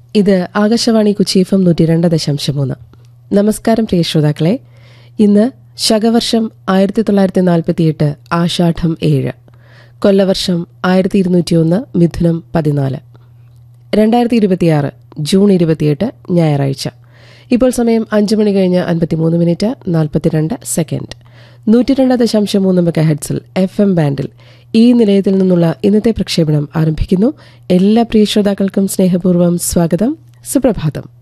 ഇത് Akashvani Kochi F M നൂറ്റി രണ്ട് ദശാംശം മൂന്ന് നമസ്കാരം പ്രിയ ശ്രോതാക്കളെ ഇന്ന് ശകവർഷം ആയിരത്തി തൊള്ളായിരത്തി നാൽപ്പത്തിയെട്ട് ആഷാഢം ഏഴ് കൊല്ലവർഷം ആയിരത്തി ഇരുന്നൂറ്റിയൊന്ന് മിഥുനം പതിനാല് രണ്ടായിരത്തി ഇരുപത്തിയാറ് ജൂൺ ഇരുപത്തിയെട്ട് ഞായറാഴ്ച ഇപ്പോൾ സമയം അഞ്ച് മണി കഴിഞ്ഞ് അൻപത്തിമൂന്ന് മിനിറ്റ് നാൽപ്പത്തിരണ്ട് സെക്കൻഡ് നൂറ്റിരണ്ട് ദശാംശം മൂന്ന് മെഗാ ഹെഡ്സിൽ എഫ് എം ബാൻഡിൽ ഈ നിലയത്തിൽ നിന്നുള്ള ഇന്നത്തെ പ്രക്ഷേപണം ആരംഭിക്കുന്നു എല്ലാ പ്രിയ ശ്രോതാക്കൾക്കും സ്നേഹപൂർവ്വം സ്വാഗതം സുപ്രഭാതം